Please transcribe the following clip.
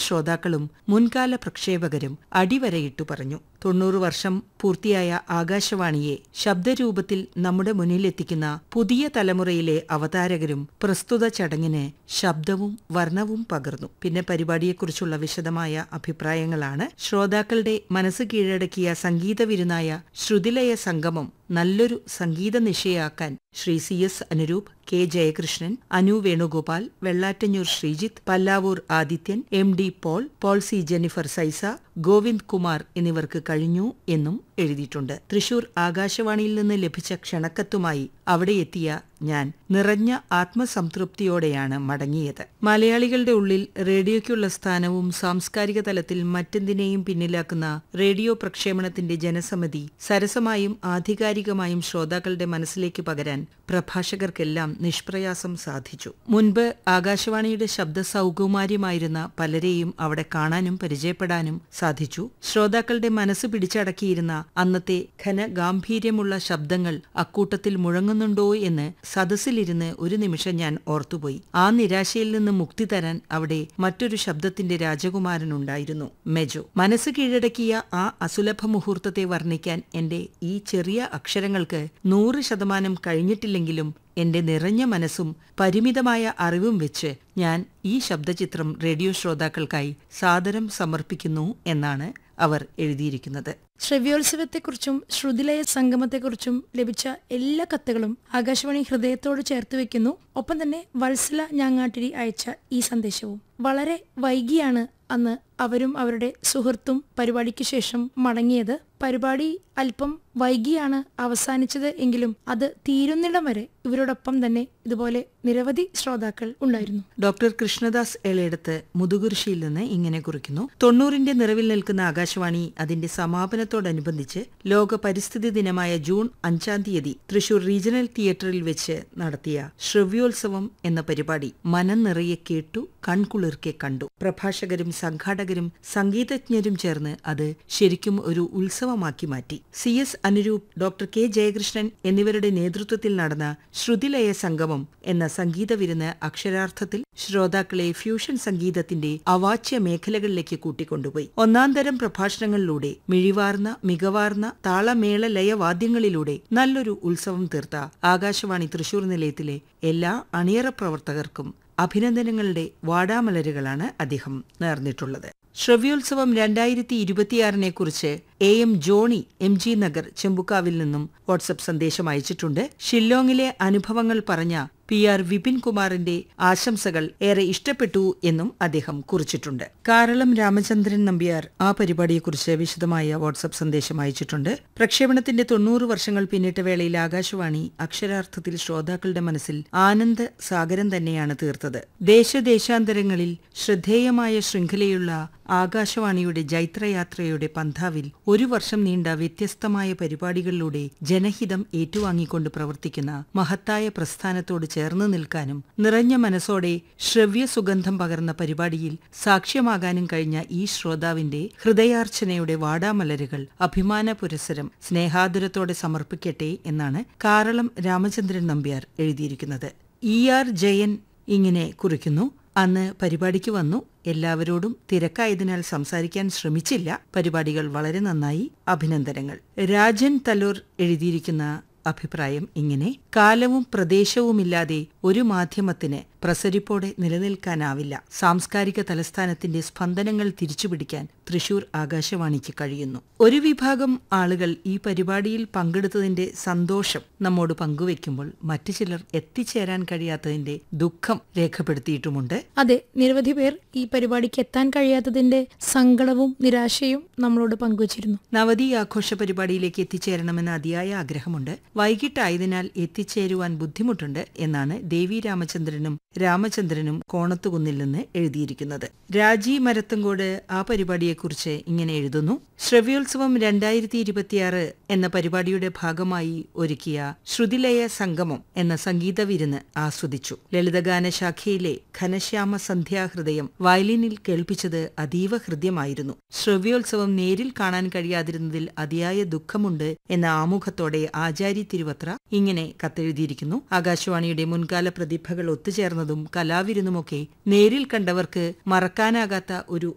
ശ്രോതാക്കളും മുൻകാല പ്രക്ഷേപകരും അടിവരയിട്ടു പറഞ്ഞു തൊണ്ണൂറ് വർഷം പൂർത്തിയായ ആകാശവാണിയെ ശബ്ദരൂപത്തിൽ നമ്മുടെ മുന്നിലെത്തിക്കുന്ന പുതിയ തലമുറയിലെ അവതാരകരും പ്രസ്തുത ചടങ്ങിന് ശബ്ദവും വർണ്ണവും പകർന്നു പിന്നെ പരിപാടിയെക്കുറിച്ചുള്ള വിശദമായ അഭിപ്രായങ്ങളാണ് ശ്രോതാക്കളുടെ മനസ്സ് കീഴടക്കിയ സംഗീത വിരുന്നായ ശ്രുതിലയ സംഗമം നല്ലൊരു സംഗീത നിശയാക്കാൻ Shri C S Anuroop K Jayakrishnan Anu Venugopal Vellattanjur Sreejith Pallavur Adithyan M D Paul Paul C Jennifer Saisa Govind Kumar എന്നിവർക്ക് കഴിഞ്ഞു എന്നും എഴുതിയിട്ടുണ്ട് തൃശൂർ ആകാശവാണിയിൽ നിന്ന് ലഭിച്ച ക്ഷണക്കത്തുമായി അവിടെ എത്തിയ ഞാൻ നിറഞ്ഞ ആത്മസംതൃപ്തിയോടെയാണ് മടങ്ങിയത് മലയാളികളുടെ ഉള്ളിൽ റേഡിയോയ്ക്കുള്ള സ്ഥാനവും സാംസ്കാരിക തലത്തിൽ മറ്റെന്തിനേയും പിന്നിലാക്കുന്ന റേഡിയോ പ്രക്ഷേപണത്തിന്റെ ജനസമിതി സരസമായും ആധികാരികമായും ശ്രോതാക്കളുടെ മനസ്സിലേക്ക് പകരാൻ പ്രഭാഷകർക്കെല്ലാം നിഷ്പ്രയാസം സാധിച്ചു മുൻപ് ആകാശവാണിയുടെ ശബ്ദ സൗകുമാര്യമായിരുന്ന പലരെയും അവിടെ കാണാനും പരിചയപ്പെടാനും സാധിച്ചു ശ്രോതാക്കളുടെ മനസ്സ് പിടിച്ചടക്കിയിരുന്ന അന്നത്തെ ഘനഗാംഭീര്യമുള്ള ശബ്ദങ്ങൾ അക്കൂട്ടത്തിൽ മുഴങ്ങുന്നുണ്ടോ എന്ന് സദസ്സിലിരുന്ന് ഒരു നിമിഷം ഞാൻ ഓർത്തുപോയി ആ നിരാശയിൽ നിന്ന് മുക്തി തരാൻ അവിടെ മറ്റൊരു ശബ്ദത്തിന്റെ രാജകുമാരനുണ്ടായിരുന്നു മെജോ മനസ്സ് കീഴടക്കിയ ആ അസുലഭ മുഹൂർത്തത്തെ വർണ്ണിക്കാൻ എന്റെ ഈ ചെറിയ അക്ഷരങ്ങൾക്ക് നൂറ് ശതമാനം കഴിഞ്ഞിട്ടില്ലെങ്കിലും എന്റെ നിറഞ്ഞ മനസ്സും പരിമിതമായ അറിവും വെച്ച് ഞാൻ ഈ ശബ്ദചിത്രം റേഡിയോ ശ്രോതാക്കൾക്കായി സാദരം സമർപ്പിക്കുന്നു എന്നാണ് അവർ എഴുതിയിരിക്കുന്നത് ശ്രവ്യോത്സവത്തെക്കുറിച്ചും ശ്രുതിലയ സംഗമത്തെക്കുറിച്ചും ലഭിച്ച എല്ലാ കത്തുകളും ആകാശവാണി ഹൃദയത്തോട് ചേർത്ത് വെക്കുന്നു ഒപ്പം തന്നെ വത്സല ഞാങ്ങാട്ടിരി അയച്ച ഈ സന്ദേശവും വളരെ വൈകിയാണ് അന്ന് അവരും അവരുടെ സുഹൃത്തും പരിപാടിക്ക് ശേഷം മടങ്ങിയത് പരിപാടി അല്പം വൈകിയാണ് അവസാനിച്ചത് എങ്കിലും അത് തീരുന്നിടം വരെ ഇവരോടൊപ്പം തന്നെ ഇതുപോലെ നിരവധി ശ്രോതാക്കൾ ഉണ്ടായിരുന്നു ഡോക്ടർ കൃഷ്ണദാസ് എളയെടുത്ത് മുതുകുരിശിയിൽ നിന്ന് ഇങ്ങനെ കുറിക്കുന്നു തൊണ്ണൂറിന്റെ നിറവിൽ നിൽക്കുന്ന ആകാശവാണി അതിന്റെ സമാപനത്തോടനുബന്ധിച്ച് ലോക പരിസ്ഥിതി ദിനമായ ജൂൺ അഞ്ചാം തീയതി തൃശൂർ റീജിയണൽ തിയേറ്ററിൽ വെച്ച് നടത്തിയ ശ്രവ്യോത്സവം എന്ന പരിപാടി മനം നിറയെ കേട്ടു കൺകുളിർക്കെ കണ്ടു പ്രഭാഷകരും സംഘാടകരും സംഗീതജ്ഞരും ചേർന്ന് അത് ശരിക്കും ഒരു ഉത്സവമാക്കി മാറ്റി C S Anuroop doctor K Jayakrishnan എന്നിവരുടെ നേതൃത്വത്തിൽ നടന്ന ശ്രുതിലയ സംഗമം എന്ന സംഗീത വിരുന്ന് അക്ഷരാർത്ഥത്തിൽ ശ്രോതാക്കളെ ഫ്യൂഷൻ സംഗീതത്തിന്റെ അവാച്യ മേഖലകളിലേക്ക് കൂട്ടിക്കൊണ്ടുപോയി ഒന്നാംതരം പ്രഭാഷണങ്ങളിലൂടെ മിഴിവാർന്ന മികവാർന്ന താളമേള ലയവാദ്യങ്ങളിലൂടെ നല്ലൊരു ഉത്സവം തീർത്ത ആകാശവാണി തൃശൂർ നിലയത്തിലെ എല്ലാ അണിയറ പ്രവർത്തകർക്കും അഭിനന്ദനങ്ങളുടെ വാടാമലരുകളാണ് അദ്ദേഹം നേർന്നിട്ടുള്ളത് ശ്രവ്യോത്സവം രണ്ടായിരത്തി ഇരുപത്തിയാറിനെ കുറിച്ച് A M Johny M G Nagar ചെമ്പുക്കാവിൽ നിന്നും വാട്സപ്പ് സന്ദേശം അയച്ചിട്ടുണ്ട് ഷില്ലോങ്ങിലെ അനുഭവങ്ങൾ പറഞ്ഞ പി ആർ വിപിൻ കുമാറിന്റെ ആശംസകൾ ഏറെ ഇഷ്ടപ്പെട്ടു എന്നും അദ്ദേഹം കുറിച്ചിട്ടുണ്ട് കാരളം രാമചന്ദ്രൻ നമ്പ്യാർ ആ പരിപാടിയെക്കുറിച്ച് വിശദമായ വാട്സപ്പ് സന്ദേശം അയച്ചിട്ടുണ്ട് പ്രക്ഷേപണത്തിന്റെ തൊണ്ണൂറ് വർഷങ്ങൾ പിന്നിട്ട വേളയിൽ ആകാശവാണി അക്ഷരാർത്ഥത്തിൽ ശ്രോതാക്കളുടെ മനസ്സിൽ ആനന്ദ സാഗരം തന്നെയാണ് തീർത്തത് ദേശദേശാന്തരങ്ങളിൽ ശ്രദ്ധേയമായ ശൃംഖലയുള്ള ആകാശവാണിയുടെ ജൈത്രയാത്രയുടെ പന്ഥാവിൽ ഒരു വർഷം നീണ്ട വ്യത്യസ്തമായ പരിപാടികളിലൂടെ ജനഹിതം ഏറ്റുവാങ്ങിക്കൊണ്ട് പ്രവർത്തിക്കുന്ന മഹത്തായ പ്രസ്ഥാനത്തോട് ചേർന്ന് നിൽക്കാനും നിറഞ്ഞ മനസ്സോടെ ശ്രവ്യ സുഗന്ധം പകർന്ന പരിപാടിയിൽ സാക്ഷ്യമാകാനും കഴിഞ്ഞ ഈ ശ്രോതാവിന്റെ ഹൃദയാർച്ചനയുടെ വാടാമലരുകൾ അഭിമാന പുരസരം സ്നേഹാതുരത്തോടെ സമർപ്പിക്കട്ടെ എന്നാണ് കാരളം രാമചന്ദ്രൻ നമ്പ്യാർ എഴുതിയിരിക്കുന്നത് ഇ ആർ ജയൻ ഇങ്ങനെ കുറിക്കുന്നു അന്ന് പരിപാടിക്ക് വന്നു എല്ലാവരോടും തിരക്കായതിനാൽ സംസാരിക്കാൻ ശ്രമിച്ചില്ല പരിപാടികൾ വളരെ നന്നായി അഭിനന്ദനങ്ങൾ രാജൻ തലൂർ എഴുതിയിരിക്കുന്ന അഭിപ്രായം ഇങ്ങനെ കാലവും പ്രദേശവുമില്ലാതെ ഒരു മാധ്യമത്തിന് പ്രസരിപ്പോടെ നിലനിൽക്കാനാവില്ല സാംസ്കാരിക തലസ്ഥാനത്തിന്റെ സ്പന്ദനങ്ങൾ തിരിച്ചുപിടിക്കാൻ തൃശൂർ ആകാശവാണിക്ക് കഴിയുന്നു ഒരു വിഭാഗം ആളുകൾ ഈ പരിപാടിയിൽ പങ്കെടുത്തതിന്റെ സന്തോഷം നമ്മോട് പങ്കുവെക്കുമ്പോൾ മറ്റു ചിലർ എത്തിച്ചേരാൻ കഴിയാത്തതിന്റെ ദുഃഖം രേഖപ്പെടുത്തിയിട്ടുമുണ്ട് അതെ നിരവധി പേർ ഈ പരിപാടിക്ക് എത്താൻ കഴിയാത്തതിന്റെ സങ്കടവും നിരാശയും നമ്മളോട് പങ്കുവച്ചിരുന്നു നവതി ആഘോഷ പരിപാടിയിലേക്ക് എത്തിച്ചേരണമെന്ന് അതിയായ ആഗ്രഹമുണ്ട് വൈകിട്ടായതിനാൽ എത്തിച്ചേരുവാൻ ബുദ്ധിമുട്ടുണ്ട് എന്നാണ് ദേവി രാമചന്ദ്രനും രാമചന്ദ്രനും കോണത്തുകുന്നിൽ നിന്ന് എഴുതിയിരിക്കുന്നത് രാജി മരത്തങ്കോട് ആ പരിപാടിയെക്കുറിച്ച് ഇങ്ങനെ എഴുതുന്നു ശ്രവ്യോത്സവം രണ്ടായിരത്തി ഇരുപത്തിയാറ് എന്ന പരിപാടിയുടെ ഭാഗമായി ഒരുക്കിയ ശ്രുതിലയ സംഗമം എന്ന സംഗീത വിരുന്ന് ആസ്വദിച്ചു ലളിതഗാന ശാഖയിലെ ഘനശ്യാമ സന്ധ്യാഹൃദയം വയലിനിൽ കേൾപ്പിച്ചത് അതീവ ഹൃദ്യമായിരുന്നു ശ്രവ്യോത്സവം നേരിൽ കാണാൻ കഴിയാതിരുന്നതിൽ അതിയായ ദുഃഖമുണ്ട് എന്ന ആമുഖത്തോടെ ആചാരി തിരുവത്ര ഇങ്ങനെ കത്തെഴുതിയിരിക്കുന്നു ആകാശവാണിയുടെ മുൻകാല പ്രതിഭകൾ ഒത്തുചേർന്നതും കലാവിരുന്നുമൊക്കെ നേരിൽ കണ്ടവർക്ക് മറക്കാനാകാത്ത ഒരു